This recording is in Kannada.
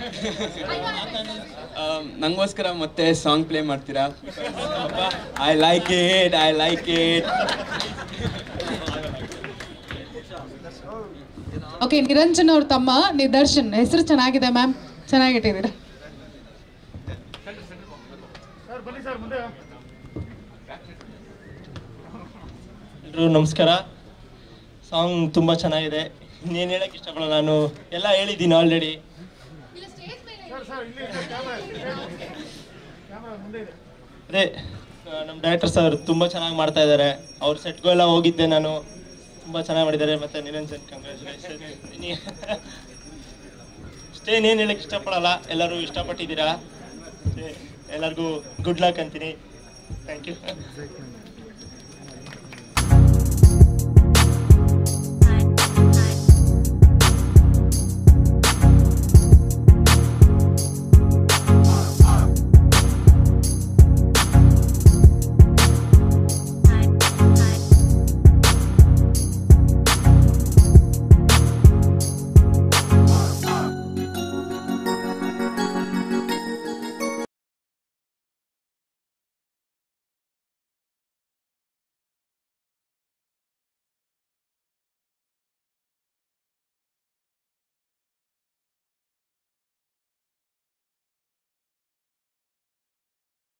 ನಂಗೋಸ್ಕರ ಮತ್ತೆ ಸಾಂಗ್ ಪ್ಲೇ ಮಾಡ್ತೀರಾ I like it I like it okay Niranjan ಅವ್ರ ತಮ್ಮ ನಿದರ್ಶನ್ ಹೆಸರು ಚೆನ್ನಾಗಿದೆ ಮ್ಯಾಮ್ ಚೆನ್ನಾಗಿಟ್ಟಿದ್ದೀರಾ ಎಲ್ರಿಗೂ ನಮಸ್ಕಾರ ಸಾಂಗ್ ತುಂಬ ಚೆನ್ನಾಗಿದೆ ಇನ್ನೇನು ಹೇಳಕ್ಕೆ ಇಷ್ಟಪಡಲ್ಲ ನಾನು ಎಲ್ಲ ಹೇಳಿದ್ದೀನಿ ಆಲ್ರೆಡಿ ಅದೇ ನಮ್ಮ ಡೈರೆಕ್ಟರ್ ಸರ್ ತುಂಬ ಚೆನ್ನಾಗಿ ಮಾಡ್ತಾ ಇದ್ದಾರೆ ಅವ್ರ ಸೆಟ್ಗೂ ಎಲ್ಲ ಹೋಗಿದ್ದೆ ನಾನು ತುಂಬ ಚೆನ್ನಾಗಿ ಮಾಡಿದ್ದಾರೆ ಮತ್ತು ನಿರಂಜನ್ ಕಂಗ್ರ್ಯಾಚುಲೇಷನ್ ಅಷ್ಟೇ ಇನ್ನೇನು ಹೇಳಕ್ಕೆ ಇಷ್ಟಪಡಲ್ಲ ಎಲ್ಲರೂ ಇಷ್ಟಪಟ್ಟಿದ್ದೀರಾ ಅಷ್ಟೇ, ಎಲ್ಲರಿಗೂ ಗುಡ್ ಲಕ್ ಅಂತೀನಿ ಥ್ಯಾಂಕ್ ಯು